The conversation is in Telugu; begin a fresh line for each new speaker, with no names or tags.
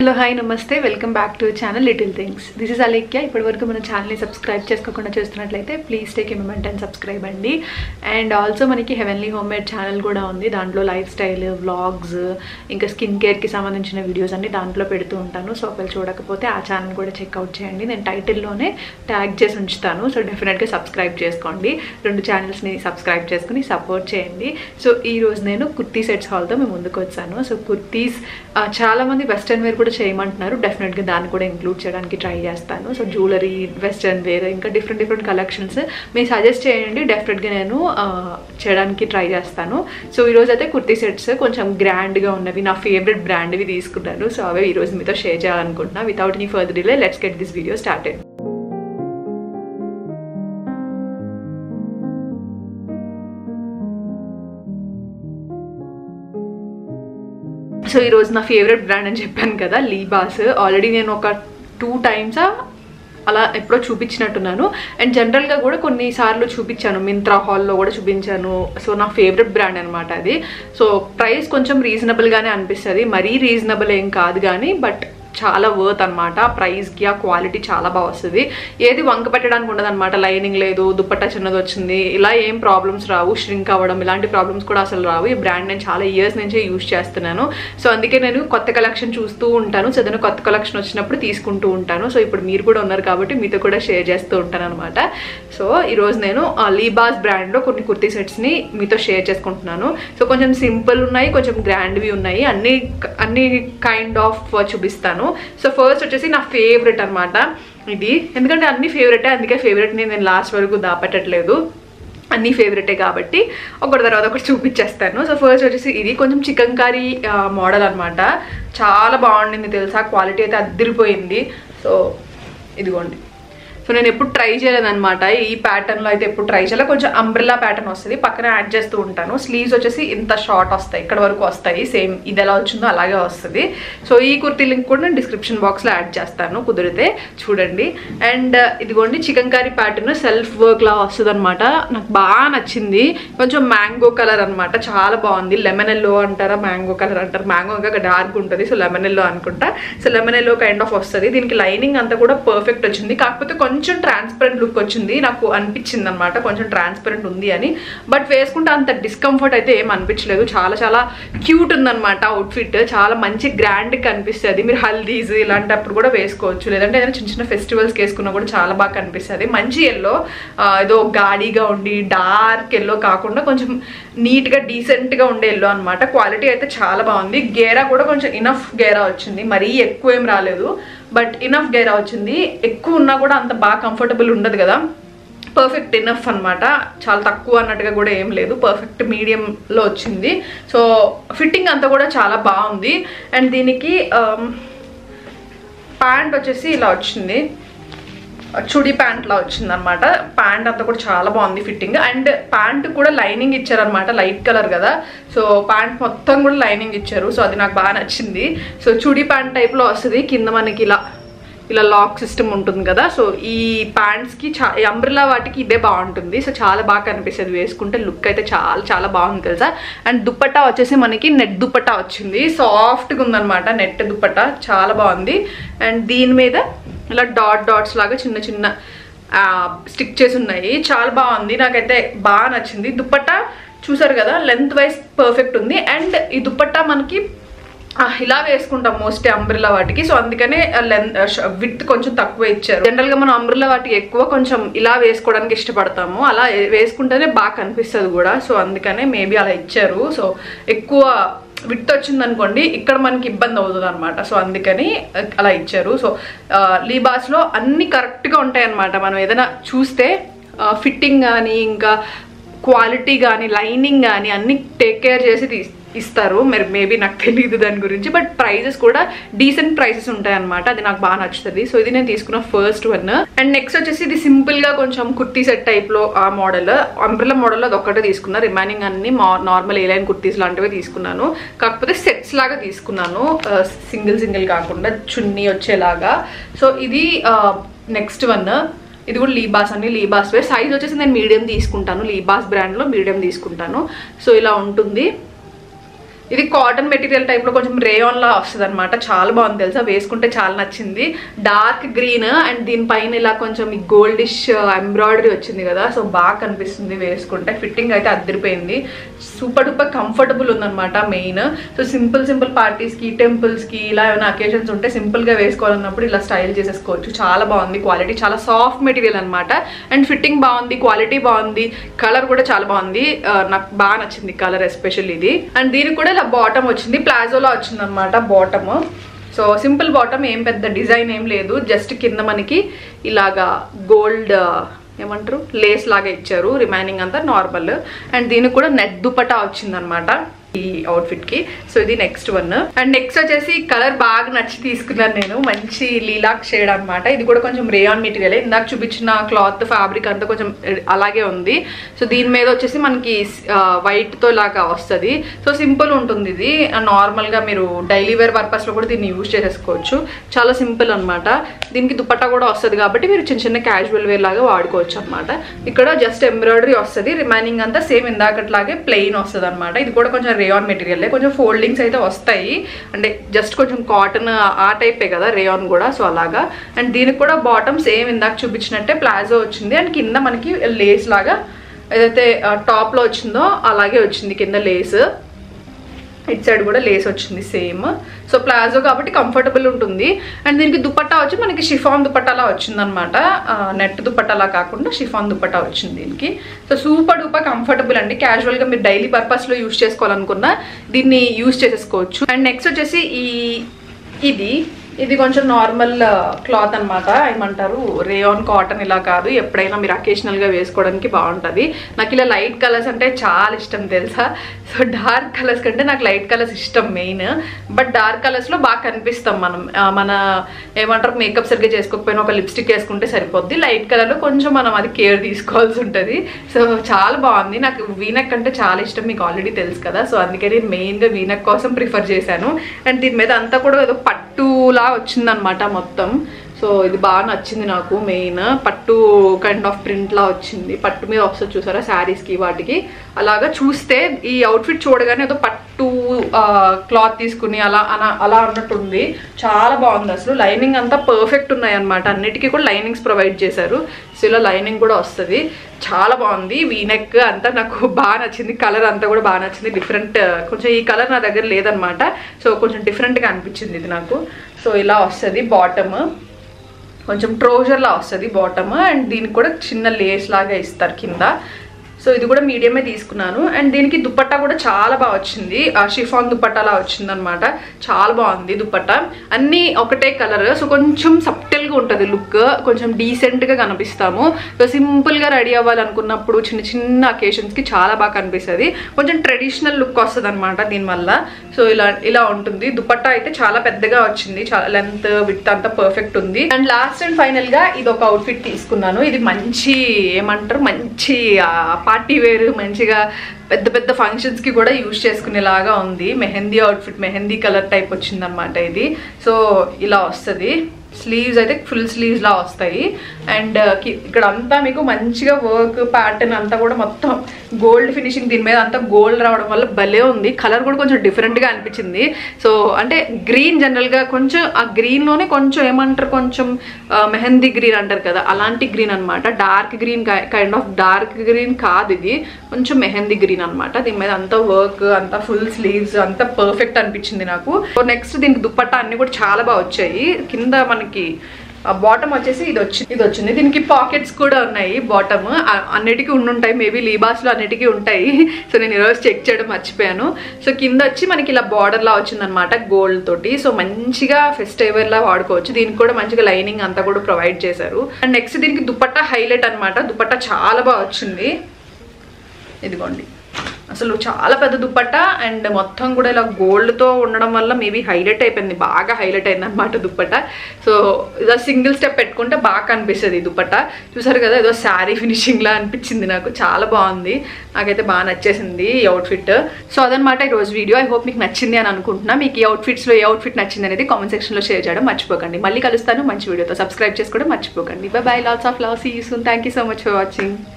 హలో హాయ్ నమస్తే welcome back to channel little things this is Alekhya ఇప్పటివరకు మన ఛానల్ని సబ్స్క్రైబ్ చేసుకోకుండా చూస్తున్నట్లయితే please take a moment and subscribe అండి అండ్ ఆల్సో మనకి హెవెన్లీ హోమ్ మేడ్ ఛానల్ కూడా ఉంది దాంట్లో లైఫ్ స్టైల్ వ్లాగ్స్ ఇంకా స్కిన్ కేర్కి సంబంధించిన వీడియోస్ అన్ని దాంట్లో పెడుతూ ఉంటాను సో ఒకవేళ చూడకపోతే ఆ ఛానల్ కూడా చెక్అవుట్ చేయండి నేను టైటిల్లోనే ట్యాగ్ చేసి ఉంచుతాను సో డెఫినెట్గా సబ్స్క్రైబ్ చేసుకోండి రెండు ఛానల్స్ని సబ్స్క్రైబ్ చేసుకుని సపోర్ట్ చేయండి సో ఈ రోజు నేను కుర్తీ సెట్స్ హాల్తో మేము ముందుకు వచ్చాను సో కుర్తీస్ చాలామంది వెస్ట్రన్ వేర్ కూడా చేయమంటున్నారు డెఫినెట్గా దాన్ని కూడా ఇంక్లూడ్ చేయడానికి ట్రై చేస్తాను సో జ్యువెలరీ వెస్ట్రన్ వేర్ ఇంకా డిఫరెంట్ డిఫరెంట్ కలెక్షన్స్ మీరు సజెస్ట్ చేయండి డెఫినెట్గా నేను ఆ, చేయడానికి ట్రై చేస్తాను సో ఈరోజు అయితే కుర్తీ సెట్స్ కొంచెం గ్రాండ్గా ఉన్నవి నా ఫేవరెట్ బ్రాండ్వి తీసుకున్నాను సో అవే ఈరోజు మీతో షేర్ చేయాలనుకుంటున్నా without any further delay let's get this video started so ఈరోజు నా ఫేవరెట్ బ్రాండ్ అని చెప్పాను కదా లీబాస్ ఆల్రెడీ నేను ఒక టూ టైమ్స్ అలా ఎప్పుడో చూపించినట్టున్నాను అండ్ జనరల్గా కూడా కొన్నిసార్లు చూపించాను మింత్రా హాల్లో కూడా చూపించాను సో నా ఫేవరెట్ బ్రాండ్ అనమాట అది సో ప్రైస్ కొంచెం రీజనబుల్గానే అనిపిస్తుంది మరీ రీజనబుల్ ఏం కాదు కానీ బట్ చాలా వర్త్ అనమాట ప్రైస్కి ఆ క్వాలిటీ చాలా బాగా వస్తుంది ఏది వంక పెట్టడానికి ఉండదు అనమాట లైనింగ్ లేదు దుప్పట్టా చిన్నది వచ్చింది ఇలా ఏం ప్రాబ్లమ్స్ రావు ష్రింక్ అవ్వడం ఇలాంటి ప్రాబ్లమ్స్ కూడా అసలు రావు ఈ బ్రాండ్ నేను చాలా ఇయర్స్ నుంచి యూజ్ చేస్తున్నాను సో అందుకే నేను కొత్త కలెక్షన్ చూస్తూ ఉంటాను సో ఏదైనా కొత్త కలెక్షన్ వచ్చినప్పుడు తీసుకుంటూ ఉంటాను సో ఇప్పుడు మీరు కూడా ఉన్నారు కాబట్టి మీతో కూడా షేర్ చేస్తూ ఉంటాను అనమాట సో ఈరోజు నేను ఆ లీబాస్ బ్రాండ్లో కొన్ని కుర్తీ సెట్స్ని మీతో షేర్ చేసుకుంటున్నాను సో కొంచెం సింపుల్ ఉన్నాయి కొంచెం గ్రాండ్వి ఉన్నాయి అన్ని అన్ని కైండ్ ఆఫ్ చూపిస్తాను సో ఫస్ట్ వచ్చేసి నా ఫేవరెట్ అనమాట ఇది ఎందుకంటే అన్ని ఫేవరెటే అందుకే ఫేవరెట్ని నేను లాస్ట్ వరకు దాపెట్టట్లేదు అన్ని ఫేవరెటే కాబట్టి ఒకటి తర్వాత ఒకటి చూపించేస్తాను సో ఫస్ట్ వచ్చేసి ఇది కొంచెం చికెన్ కర్రీ మోడల్ అనమాట చాలా బాగుండింది తెలుసా క్వాలిటీ అయితే అద్దరిపోయింది సో ఇదిగోండి సో నేను ఎప్పుడు ట్రై చేయలేదన్నమాట ఈ ప్యాటర్న్లో అయితే ఎప్పుడు ట్రై చేయలేదు కొంచెం అంబ్రిల్లా ప్యాటర్న్ వస్తుంది పక్కన యాడ్ చేస్తూ ఉంటాను స్లీవ్స్ వచ్చేసి ఇంత షార్ట్ వస్తాయి ఇక్కడ వరకు వస్తాయి సేమ్ ఇది ఎలా వచ్చిందో అలాగే వస్తుంది సో ఈ కుర్తీ లింక్ కూడా నేను డిస్క్రిప్షన్ బాక్స్లో యాడ్ చేస్తాను కుదిరితే చూడండి అండ్ ఇదిగోండి chicken curry pattern self work లా వస్తుంది అనమాట నాకు బాగా నచ్చింది కొంచెం మ్యాంగో కలర్ అనమాట చాలా బాగుంది లెమన్ ఎల్లో అంటారా మ్యాంగో కలర్ అంటారు మ్యాంగో ఇంకా డార్క్ ఉంటుంది సో లెమన్ ఎల్లో అనుకుంటా so lemon yellow kind of వస్తుంది దీనికి లైనింగ్ అంతా కూడా పర్ఫెక్ట్ వచ్చింది కాకపోతే కొంచెం ట్రాన్స్పరెంట్ లుక్ వచ్చింది నాకు అనిపించింది అనమాట కొంచెం ట్రాన్స్పరెంట్ ఉంది అని బట్ వేసుకుంటే అంత డిస్కంఫర్ట్ అయితే ఏం అనిపించలేదు చాలా చాలా క్యూట్ ఉందన్నమాట అవుట్ఫిట్ చాలా మంచి గ్రాండ్ కనిపిస్తుంది మీరు హల్దీస్ ఇలాంటప్పుడు కూడా వేసుకోవచ్చు లేదంటే ఏదైనా చిన్న చిన్న ఫెస్టివల్స్కి వేసుకున్నా కూడా చాలా బాగా కనిపిస్తుంది మంచి ఎల్లో ఏదో గాడీగా ఉండి డార్క్ ఎల్లో కాకుండా కొంచెం నీట్గా డీసెంట్గా ఉండే ఎల్లో అనమాట క్వాలిటీ అయితే చాలా బాగుంది గేరా కూడా కొంచెం ఇనఫ్ గేరా వచ్చింది మరీ ఎక్కువ ఏం రాలేదు బట్ ఇనఫ్ గేరా వచ్చింది ఎక్కువ ఉన్నా కూడా అంత బాగా కంఫర్టబుల్ ఉండదు కదా పర్ఫెక్ట్ ఇనఫ్ అనమాట చాలా తక్కువ అన్నట్టుగా కూడా ఏం లేదు పర్ఫెక్ట్ మీడియంలో వచ్చింది సో ఫిట్టింగ్ అంతా కూడా చాలా బాగుంది అండ్ దీనికి ప్యాంట్ వచ్చేసి ఇలా వచ్చింది చుడి ప్యాంట్ లా వచ్చింది అనమాట ప్యాంట్ అంతా కూడా చాలా బాగుంది ఫిట్టింగ్ అండ్ ప్యాంట్ కూడా లైనింగ్ ఇచ్చారనమాట లైట్ కలర్ కదా సో ప్యాంట్ మొత్తం కూడా లైనింగ్ ఇచ్చారు సో అది నాకు బాగా నచ్చింది సో చుడి ప్యాంట్ టైప్లో వస్తుంది కింద మనకి ఇలా ఇలా లాక్ సిస్టమ్ ఉంటుంది కదా సో ఈ ప్యాంట్స్కి చా అంబ్రిలా వాటికి ఇదే బాగుంటుంది సో చాలా బాగా కనిపిస్తుంది వేసుకుంటే లుక్ అయితే చాలా చాలా బాగుంది తెలుసా అండ్ దుప్పట్టా వచ్చేసి మనకి నెట్ దుప్పట్టా వచ్చింది సాఫ్ట్గా ఉందన్నమాట నెట్ దుప్పట్టా చాలా బాగుంది అండ్ దీని మీద ఇలా డాట్ డాట్స్ లాగా చిన్న చిన్న స్టిక్ చేసి ఉన్నాయి చాలా బాగుంది నాకైతే బాగా నచ్చింది దుప్పట్టా చూసారు కదా లెంత్ వైజ్ పర్ఫెక్ట్ ఉంది అండ్ ఈ దుప్పట్టా మనకి ఆ, ఇలా వేసుకుంటాం మోస్ట్లీ అంబ్రిల్లా వాటికి సో అందుకనే లెంత్ విత్ కొంచెం తక్కువ ఇచ్చారు జనరల్ గా మనం అంబ్రిల్లా వాటికి ఎక్కువ కొంచెం ఇలా వేసుకోవడానికి ఇష్టపడతాము అలా వేసుకుంటేనే బాగా కనిపిస్తుంది కూడా సో అందుకనే మేబీ అలా ఇచ్చారు సో ఎక్కువ విత్ వచ్చింది అనుకోండి ఇక్కడ మనకి ఇబ్బంది అవుతుంది అనమాట సో అందుకని అలా ఇచ్చారు సో లీబాస్లో అన్ని కరెక్ట్గా ఉంటాయి అనమాట మనం ఏదైనా చూస్తే ఫిట్టింగ్ కానీ ఇంకా క్వాలిటీ కానీ లైనింగ్ కానీ అన్ని టేక్ కేర్ చేసి తీ ఇస్తారు మరి మేబీ నాకు తెలియదు దాని గురించి బట్ ప్రైజెస్ కూడా డీసెంట్ ప్రైసెస్ ఉంటాయి అనమాట అది నాకు బాగా నచ్చుతుంది సో ఇది నేను తీసుకున్న ఫస్ట్ వన్ అండ్ నెక్స్ట్ వచ్చేసి ఇది సింపుల్ గా కొంచెం కుర్తీ సెట్ టైప్ లో ఆ మోడల్ అంబ్రిల్లా మోడల్ అది ఒక్కటే తీసుకున్నా రిమైనింగ్ అన్ని నార్మల్ ఏ లైన్ కుర్తీస్ లాంటివి తీసుకున్నాను కాకపోతే సెట్స్ లాగా తీసుకున్నాను సింగిల్ సింగిల్ కాకుండా చున్నీ వచ్చేలాగా సో ఇది నెక్స్ట్ వన్ ఇది కూడా లీబాస్ అండి లీబాస్ వేర్ సైజ్ వచ్చేసి నేను మీడియం తీసుకుంటాను లీబాస్ బ్రాండ్లో మీడియం తీసుకుంటాను సో ఇలా ఉంటుంది ఇది కాటన్ మెటీరియల్ టైప్ లో కొంచెం రేయాన్ లా వస్తుంది అనమాట చాలా బాగుంది తెలుసా వేసుకుంటే చాలా నచ్చింది డార్క్ గ్రీన్ అండ్ దీనిపైన ఇలా కొంచెం ఈ గోల్డిష్ ఎంబ్రాయిడరీ వచ్చింది కదా సో బాగా కనిపిస్తుంది వేసుకుంటే ఫిట్టింగ్ అయితే అద్దరిపోయింది సూపర్ డూపర్ కంఫర్టబుల్ ఉందన్నమాట main so simple simple parties కి టెంపుల్స్ కి ఇలా ఏమైనా అకేషన్స్ ఉంటే సింపుల్ గా వేసుకోవాలన్నప్పుడు ఇలా స్టైల్ చేసేసుకోవచ్చు చాలా బాగుంది క్వాలిటీ చాలా సాఫ్ట్ మెటీరియల్ అనమాట అండ్ ఫిట్టింగ్ బాగుంది క్వాలిటీ బాగుంది కలర్ కూడా చాలా బాగుంది ఆ, నాకు బాగా నచ్చింది కలర్ ఎస్పెషల్ ఇది అండ్ దీనికి కూడా ఇలా బాటమ్ వచ్చింది ప్లాజోలో వచ్చింది అనమాట బాటమ్ సో సింపుల్ బాటమ్ ఏం పెద్ద డిజైన్ ఏం లేదు జస్ట్ కింద మనకి ఇలాగా గోల్డ్ ఏమంటారు లేస్ లాగా ఇచ్చారు రిమైనింగ్ అంతా నార్మల్ అండ్ దీనికి కూడా నెట్ దుపటా వచ్చిందనమాట ఈ అవుట్ఫిట్ కి సో ఇది నెక్స్ట్ వన్ అండ్ నెక్స్ట్ వచ్చేసి కలర్ బాగా నచ్చి తీసుకున్నాను నేను మంచి లీలాక్ షేడ్ అన్నమాట ఇది కూడా కొంచెం రేయాన్ మెటీరియల్ ఇందాక చూపించిన క్లాత్ ఫ్యాబ్రిక్ అంతా కొంచెం అలాగే ఉంది సో దీని మీద వచ్చేసి మనకి వైట్ తో లాగా వస్తుంది సో సింపుల్ ఉంటుంది ఇది నార్మల్ గా మీరు డైలీ వేర్ పర్పస్ లో కూడా దీన్ని యూజ్ చేసేసుకోవచ్చు చాలా సింపుల్ అన్నమాట దీనికి దుపట్టా కూడా వస్తుంది కాబట్టి మీరు చిన్న చిన్న క్యాజువల్ వేర్ లాగా వాడుకోవచ్చు అనమాట ఇక్కడ జస్ట్ ఎంబ్రాయిడరీ వస్తుంది రిమైనింగ్ అంతా సేమ్ ఇందాకట్లాగే ప్లెయిన్ వస్తుంది అనమాట ఇది కూడా కొంచెం రేయాన్ మెటీరియల్ కొంచెం ఫోల్డింగ్స్ అయితే వస్తాయి అంటే జస్ట్ కొంచెం కాటన్ ఆ టైపే కదా రేయాన్ కూడా సో అలాగా అండ్ దీనికి కూడా బాటమ్ సేమ్ ఇందాక చూపించినట్టే ప్లాజో వచ్చింది అండ్ కింద మనకి లేస్ లాగా ఏదైతే టాప్ లో వచ్చిందో అలాగే వచ్చింది కింద లేస్ ఇట్ సైడ్ కూడా లేస్ వచ్చింది సేమ్ సో ప్లాజో కాబట్టి కంఫర్టబుల్ ఉంటుంది అండ్ దీనికి దుపట్టా వచ్చి మనకి షిఫాన్ దుపట్టాలా వచ్చిందనమాట నెట్ దుపట్టాలా కాకుండా షిఫాన్ దుపట్టా వచ్చింది దీనికి సో సూపర్ డూపర్ కంఫర్టబుల్ అండి క్యాజువల్గా మీరు డైలీ పర్పస్లో యూస్ చేసుకోవాలనుకున్నా దీన్ని యూస్ చేసేసుకోవచ్చు అండ్ నెక్స్ట్ వచ్చేసి ఈ ఇది ఇది కొంచెం నార్మల్ క్లాత్ అన్నమాట ఏమంటారు రేయాన్ కాటన్ ఇలా కాదు ఎప్పుడైనా మీరు అకేషనల్ గా వేసుకోవడానికి బాగుంటుంది నాకు ఇలా లైట్ కలర్స్ అంటే చాలా ఇష్టం తెలుసా సో డార్క్ కలర్స్ కంటే నాకు లైట్ కలర్స్ ఇష్టం మెయిన్ బట్ డార్క్ కలర్స్ లో బాగా కనిపిస్తాం మనం ఆ, మన ఏమంటారు మేకప్ సరిగ్గా చేసుకోకపోయినా ఒక లిప్స్టిక్ వేసుకుంటే సరిపోద్ది లైట్ కలర్ లో కొంచెం మనం అది కేర్ తీసుకోవాల్సి ఉంటుంది సో చాలా బాగుంది నాకు వీనక్ అంటే చాలా ఇష్టం మీకు ఆల్రెడీ తెలుసు కదా సో అందుకే నేను మెయిన్ గా వీనక్ కోసం ప్రిఫర్ చేశాను అండ్ దీని మీద అంతా కూడా ఏదో పట్టులా వచ్చిందనమాట మొత్తం సో ఇది బాగా నచ్చింది నాకు మెయిన్ పట్టు కైండ్ ఆఫ్ ప్రింట్ లా వచ్చింది పట్టు మీద వస్తుంది చూసారా శారీస్ కి వాటికి అలాగా చూస్తే ఈ అవుట్ఫిట్ చూడగానే ఏదో పట్టు క్లాత్ తీసుకుని అలా అలా అలా అన్నట్టుంది చాలా బాగుంది అసలు లైనింగ్ అంతా పర్ఫెక్ట్ ఉన్నాయి అనమాట అన్నిటికీ కూడా లైనింగ్స్ ప్రొవైడ్ చేశారు సో ఇలా లైనింగ్ కూడా వస్తుంది చాలా బాగుంది వీనెక్ అంతా నాకు బాగా నచ్చింది కలర్ అంతా కూడా బాగా నచ్చింది డిఫరెంట్ కొంచెం ఈ కలర్ నా దగ్గర లేదనమాట సో కొంచెం డిఫరెంట్గా అనిపించింది ఇది నాకు సో ఇలా వస్తుంది బాటమ్ కొంచెం ట్రోజర్లా వస్తుంది బాటమ్ అండ్ దీనికి కూడా చిన్న లేస్ లాగా ఇస్తారు కింద సో ఇది కూడా మీడియమే తీసుకున్నాను అండ్ దీనికి దుపట్టా కూడా చాలా బాగా వచ్చింది ఆ షిఫాన్ దుపట్టాలా వచ్చింది అనమాట చాలా బాగుంది దుపట్టా అన్నీ ఒకటే కలర్ సో కొంచెం సబ్టిల్గా ఉంటుంది లుక్ కొంచెం డీసెంట్గా కనిపిస్తాము సో సింపుల్గా రెడీ అవ్వాలనుకున్నప్పుడు చిన్న చిన్న అకేషన్స్కి చాలా బాగా కనిపిస్తుంది కొంచెం ట్రెడిషనల్ లుక్ వస్తుంది అనమాట దీనివల్ల సో ఇలా ఇలా ఉంటుంది దుపట్టా అయితే చాలా పెద్దగా వచ్చింది చాలా లెంత్ విత్ అంతా పర్ఫెక్ట్ ఉంది అండ్ లాస్ట్ అండ్ ఫైనల్ గా ఇది ఒక అవుట్ఫిట్ తీసుకున్నాను ఇది మంచి ఏమంటారు మంచి పార్టీ వేర్ మంచిగా పెద్ద పెద్ద ఫంక్షన్స్ కి కూడా యూజ్ చేసుకునేలాగా ఉంది mehndi outfit mehndi colour type వచ్చిందనమాట ఇది సో ఇలా వస్తుంది స్లీవ్స్ అయితే ఫుల్ స్లీవ్స్ లా వస్తాయి అండ్ ఇక్కడ అంతా మీకు మంచిగా వర్క్ ప్యాటర్న్ అంతా కూడా మొత్తం గోల్డ్ ఫినిషింగ్ దీని మీద అంతా గోల్డ్ రావడం వల్ల భలే ఉంది కలర్ కూడా కొంచెం different గా అనిపించింది సో అంటే గ్రీన్ గా కొంచెం ఆ green లోనే కొంచెం ఏమంటారు కొంచెం ఆ, మెహందీ గ్రీన్ అంటారు కదా అలాంటి గ్రీన్ అన్నమాట dark green kind of dark green కాదు ఇది కొంచెం మెహందీ గ్రీన్ అన్నమాట దీని మీద అంతా వర్క్ అంతా ఫుల్ స్లీవ్స్ అంతా పర్ఫెక్ట్ అనిపించింది నాకు నెక్స్ట్ దీనికి దుప్పట్టా అన్ని కూడా చాలా బాగా వచ్చాయి కింద మనకి బాటమ్ వచ్చేసి ఇది వచ్చింది ఇది వచ్చింది దీనికి పాకెట్స్ కూడా ఉన్నాయి బాటమ్ అన్నిటికీ ఉండుంటాయి మేబీ లీబాస్లో అన్నిటికీ ఉంటాయి సో నేను ఈరోజు చెక్ చేయడం మర్చిపోయాను సో కింద వచ్చి మనకి ఇలా బార్డర్ లా వచ్చిందనమాట గోల్డ్ తోటి సో మంచిగా ఫెస్టివల్ లా వాడుకోవచ్చు దీనికి కూడా మంచిగా లైనింగ్ అంతా కూడా ప్రొవైడ్ చేశారు అండ్ నెక్స్ట్ దీనికి దుపట్టా హైలైట్ అన్నమాట దుపట్టా చాలా బాగా వచ్చింది ఇదిగోండి అసలు చాలా పెద్ద దుప్పట్ట అండ్ మొత్తం కూడా ఇలా గోల్డ్తో ఉండడం వల్ల మేబీ హైలైట్ అయిపోయింది బాగా హైలైట్ అయింది అనమాట దుప్పట్ట సో ఇలా సింగిల్ స్టెప్ పెట్టుకుంటే బాగా కనిపిస్తుంది ఈ దుప్పట్ట చూసారు కదా ఏదో శారీ ఫినిషింగ్ లా అనిపించింది నాకు చాలా బాగుంది నాకైతే బాగా నచ్చేసింది ఈ అవుట్ఫిట్ సో అదనమాట ఈ రోజు వీడియో ఐ హోప్ మీకు నచ్చింది అని అనుకుంటున్నా మీకు ఈ అవుట్ఫిట్స్లో ఏ అవుట్ఫిట్ నచ్చింది అనేది కామెంట్ సెక్షన్లో షేర్ చేయడం మర్చిపోకండి మళ్ళీ కలుస్తాను మంచి వీడియోతో సబ్స్క్రైబ్ చేసుకోవడం మర్చిపోకండి bye bye lots of love see you soon thank you so much for watching